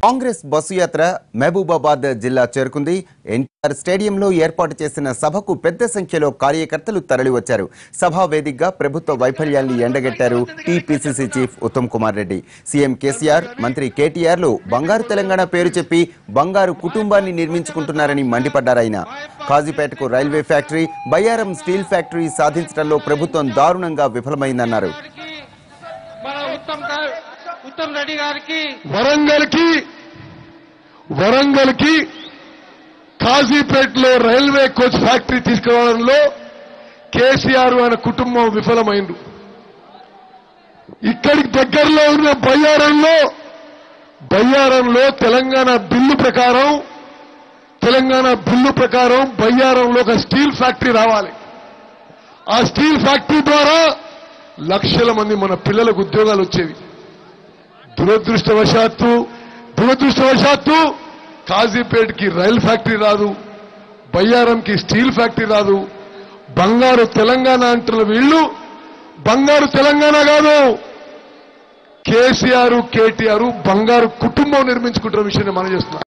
Congress bus యాత్ర మహబూబాబాద్ జిల్లా చేరుకుంది ఎన్టీఆర్ స్టేడియంలో ఏర్పాటు చేసిన సభకు పెద్ద సంఖ్యలో కార్యకర్తలు తరలివచ్చారు సభా వేదికగా ప్రభుత్వ వైఫల్యాన్ని ఎండగట్టారు TPCC chief Uttam Kumar Reddy CM KCR మంత్రి కేటీఆర్లు బంగారు తెలంగాణ పేరు చెప్పి బంగారు కుటుంబాన్ని నిర్మించుకుంటున్నారని మండిపడ్డారాయన కాజీపేటకు railway factory Bayyaram steel factory సాధించడంలో ప్రభుత్వం దారుణంగా విఫలమైందన్నారు మన ఉత్తమ్ గా- ఉత్తమ్ రెడ్డి గారికి వరంగల్ కి వరంగల్ కి కాజీపేటలో రైల్వే కోచ్ ఫ్యాక్టరీ తీసుకురావడంలో కేసీఆర్ ఆయన కుటుంబం విఫలమైంది ఇక్కడికి దగ్గరలో ఉన్న బయ్యారంలో బయ్యారంలో తెలంగాణ బిల్లు ప్రకారం తెలంగాణ బిల్లు ప్రకారం బయ్యారంలో ఒక స్టీల్ ఫ్యాక్టరీ రావాలి ఆ స్టీల్ ఫ్యాక్టరీ ద్వారా లక్షల మంది మన పిల్లలకు ఉద్యోగాలు వచ్చేవి దురదృష్టవశాత్తు దురదృష్టవశాత్తు కాజీపేట్కి రైల్ ఫ్యాక్టరీ రాదు బయ్యారంకి స్టీల్ ఫ్యాక్టరీ రాదు బంగారు తెలంగాణ అంటున్న వీళ్ళు బంగారు తెలంగాణ కాదు కేసీఆర్ కేటీఆర్ బంగారు కుటుంబం నిర్మించుకుంటున్న విషయాన్ని మనం చేస్తున్నాం